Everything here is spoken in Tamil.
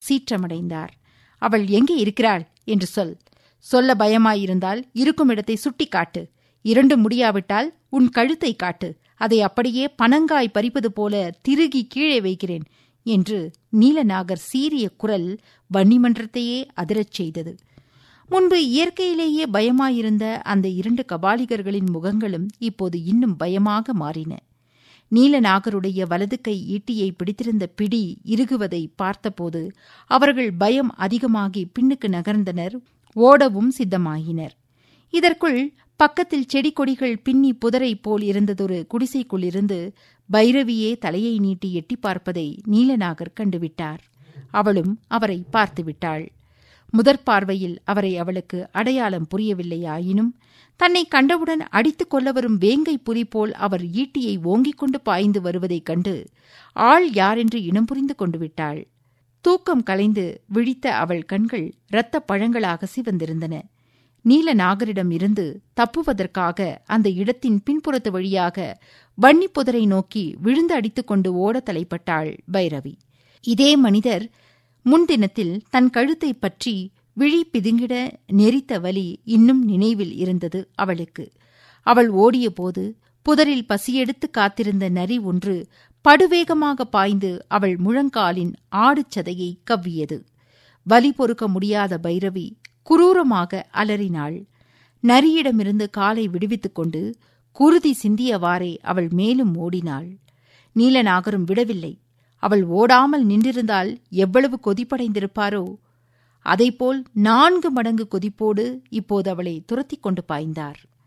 சீற்றமடைந்தார் அவள் எங்கே இருக்கிறாள் என்று சொல் சொல்ல பயமாயிருந்தால் இருக்கும் இடத்தை சுட்டிக்காட்டு இரண்டு முடியாவிட்டால் உன் கழுத்தை காட்டு அதை அப்படியே பனங்காய் பறிப்பது போல திருகி கீழே வைக்கிறேன் என்று நீலநாகர் சீரிய குரல் வன்னிமன்றத்தையே அதிரச் செய்தது முன்பு இயற்கையிலேயே பயமாயிருந்த அந்த இரண்டு கபாலிகர்களின் முகங்களும் இப்போது இன்னும் பயமாக மாறின நீலநாகருடைய வலது கை ஈட்டியை பிடித்திருந்த பிடி இறுகுவதை பார்த்தபோது அவர்கள் பயம் அதிகமாகி பின்னுக்கு நகர்ந்தனர் ஓடவும் சித்தமாயினர் இதற்குள் பக்கத்தில் செடி கொடிகள் பின்னி புதரை போல் இருந்ததொரு குடிசைக்குள்ளிருந்து பைரவியே தலையை நீட்டி எட்டி பார்ப்பதை நீலநாகர் கண்டுவிட்டார் அவளும் அவரை பார்த்துவிட்டாள் முதற் பார்வையில் அவரை அவளுக்கு அடையாளம் புரியவில்லையாயினும் தன்னை கண்டவுடன் அடித்துக் கொள்ள வரும் வேங்கை புலி போல் அவர் ஈட்டியை ஓங்கிக் கொண்டு பாய்ந்து வருவதைக் கண்டு ஆள் யாரென்று இனம் புரிந்து கொண்டு விட்டாள் தூக்கம் கலைந்து விழித்த அவள் கண்கள் இரத்தப் பழங்களாக சிவந்திருந்தன நீலநாகரிடம் இருந்து தப்புவதற்காக அந்த இடத்தின் பின்புறத்து வழியாக வன்னிப்புதரை நோக்கி விழுந்து அடித்துக் கொண்டு ஓட தலைப்பட்டாள் பைரவி இதே மனிதர் முன்தினத்தில் தன் கழுத்தை பற்றி விழி பிதுங்கிட நெறித்த வலி இன்னும் நினைவில் இருந்தது அவளுக்கு அவள் ஓடியபோது புதரில் பசியெடுத்து காத்திருந்த நரி ஒன்று படுவேகமாக பாய்ந்து அவள் முழங்காலின் ஆடுச்சதையை கவ்வியது வலி பொறுக்க முடியாத பைரவி குரூரமாக அலறினாள் நரியிடமிருந்து காலை விடுவித்துக் கொண்டு குருதி சிந்தியவாறே அவள் மேலும் ஓடினாள் நீலநாகரும் விடவில்லை அவள் ஓடாமல் நின்றிருந்தால் எவ்வளவு கொதிப்படைந்திருப்பாரோ அதைப்போல் நான்கு மடங்கு கொதிப்போடு இப்போது அவளை துரத்திக் கொண்டு பாய்ந்தார்